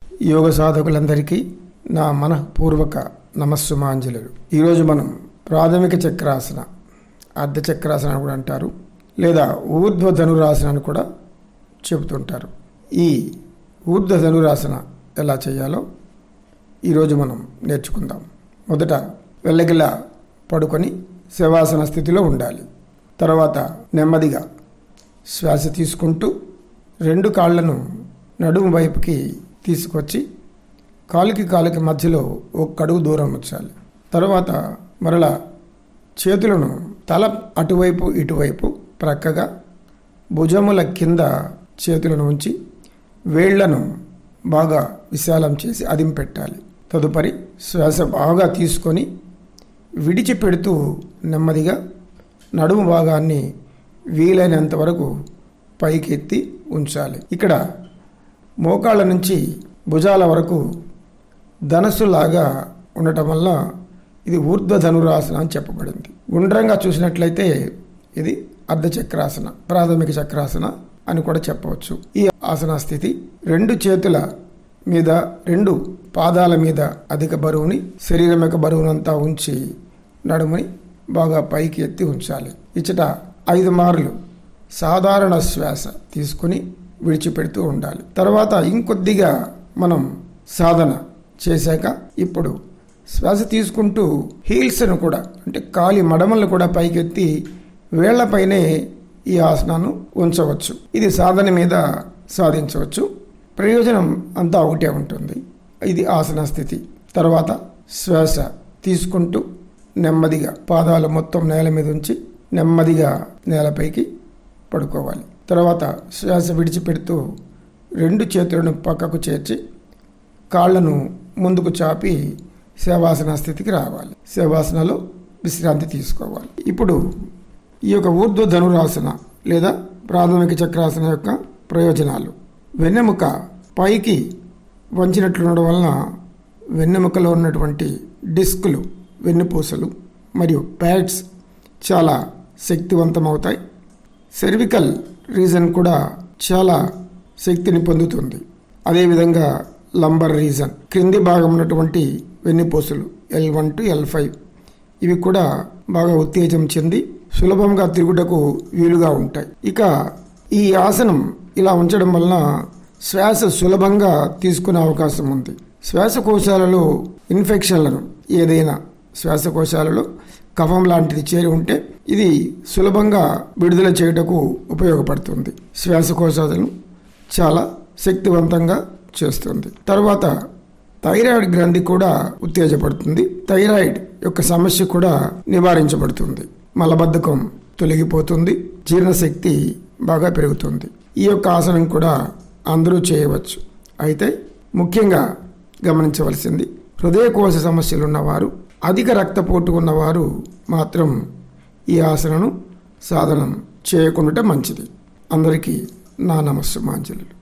యోగ సాధకులందరికీ నా మనఃపూర్వక నమస్సుమాంజలులు ఈరోజు మనం ప్రాథమిక చక్రాసన అర్ధ చక్రాసన అని కూడా అంటారు లేదా ఊర్ధ్వ ధనురాసన అని కూడా చెబుతుంటారు ఈ ఊర్ధ్వ ధనురాసన ఎలా చేయాలో ఈరోజు మనం నేర్చుకుందాం మొదట వెళ్ళగిల పడుకొని శవాసన స్థితిలో ఉండాలి తర్వాత నెమ్మదిగా శ్వాస తీసుకుంటూ రెండు కాళ్ళను నడుము వైపుకి తీసుకొచ్చి కాలుకి కాలుకి మధ్యలో ఒక కడుగు దూరం వచ్చాలి తర్వాత మరలా చేతులను తల అటువైపు ఇటువైపు ప్రక్కగా భుజముల కింద చేతులను ఉంచి వేళ్లను బాగా విశాలం చేసి అదింపెట్టాలి తదుపరి శ్వాస బాగా తీసుకొని విడిచిపెడుతూ నెమ్మదిగా నడుము భాగాన్ని వీలైనంత వరకు పైకి ఎత్తి ఉంచాలి ఇక్కడ మోకాళ్ళ నుంచి భుజాల వరకు ధనస్సులాగా ఉండటం వల్ల ఇది ఊర్ధ్వ ధనురాసన అని చెప్పబడింది గుండ్రంగా చూసినట్లయితే ఇది అర్ధచక్రాసన ప్రాథమిక చక్రాసన అని కూడా చెప్పవచ్చు ఈ ఆసన స్థితి రెండు చేతుల మీద రెండు పాదాల మీద అధిక బరువుని శరీరం యొక్క బరువునంతా ఉంచి నడుముని బాగా పైకి ఎత్తి ఉంచాలి ఇచ్చట ఐదు మార్లు సాధారణ శ్వాస తీసుకుని విడిచిపెడుతూ ఉండాలి తర్వాత ఇంకొద్దిగా మనం సాధన చేశాక ఇప్పుడు శ్వాస తీసుకుంటూ హీల్స్ను కూడా అంటే కాలి మడమలను కూడా పైకెత్తి వేళ్లపైనే ఈ ఆసనాన్ని ఉంచవచ్చు ఇది సాధన మీద సాధించవచ్చు ప్రయోజనం అంతా ఒకటే ఉంటుంది ఇది ఆసన స్థితి తర్వాత శ్వాస తీసుకుంటూ నెమ్మదిగా పాదాలు మొత్తం నేల మీద ఉంచి నెమ్మదిగా నేలపైకి పడుకోవాలి తర్వాత శ్వాస విడిచిపెడుతూ రెండు చేతులను పక్కకు చేర్చి కాళ్లను ముందుకు చాపి సేవాసన స్థితికి రావాలి సేవాసనలో విశ్రాంతి తీసుకోవాలి ఇప్పుడు ఈ యొక్క ఊర్ధ్వ ధనురాసన లేదా ప్రాథమిక చక్రాసన యొక్క ప్రయోజనాలు వెన్నెముక పైకి వంచినట్లుండడం వలన వెన్నెముకలో ఉన్నటువంటి డిస్కులు వెన్నుపూసలు మరియు ప్యాడ్స్ చాలా శక్తివంతమవుతాయి సెర్వికల్ రీజన్ కూడా చాలా శక్తిని పొందుతుంది అదేవిధంగా లంబర్ రీజన్ క్రింది భాగం ఉన్నటువంటి వెన్నుపూసలు L one to L five ఇవి కూడా బాగా ఉత్తేజం చెంది సులభంగా తిరుగుటకు వీలుగా ఉంటాయి ఇక ఈ ఆసనం ఇలా ఉంచడం వలన శ్వాస సులభంగా తీసుకునే అవకాశం ఉంది శ్వాసకోశాలలో ఇన్ఫెక్షన్లను ఏదైనా శ్వాసకోశాలలో కఫం లాంటిది చేరి ఉంటే ఇది సులభంగా విడుదల చేయుటకు ఉపయోగపడుతుంది శ్వాసకోశాలను చాలా శక్తివంతంగా చేస్తుంది తర్వాత థైరాయిడ్ గ్రంథి కూడా ఉత్తేజపడుతుంది థైరాయిడ్ యొక్క సమస్య కూడా నివారించబడుతుంది మలబద్ధకం తొలగిపోతుంది జీర్ణశక్తి బాగా పెరుగుతుంది ఈ యొక్క ఆసనం కూడా అందరూ చేయవచ్చు అయితే ముఖ్యంగా గమనించవలసింది హృదయకోశ సమస్యలు ఉన్నవారు అధిక రక్తపోటు ఉన్నవారు మాత్రం ఈ ఆసనను సాధనం చేయకుండా మంచిది అందరికీ నా నమస్సు మాంజలు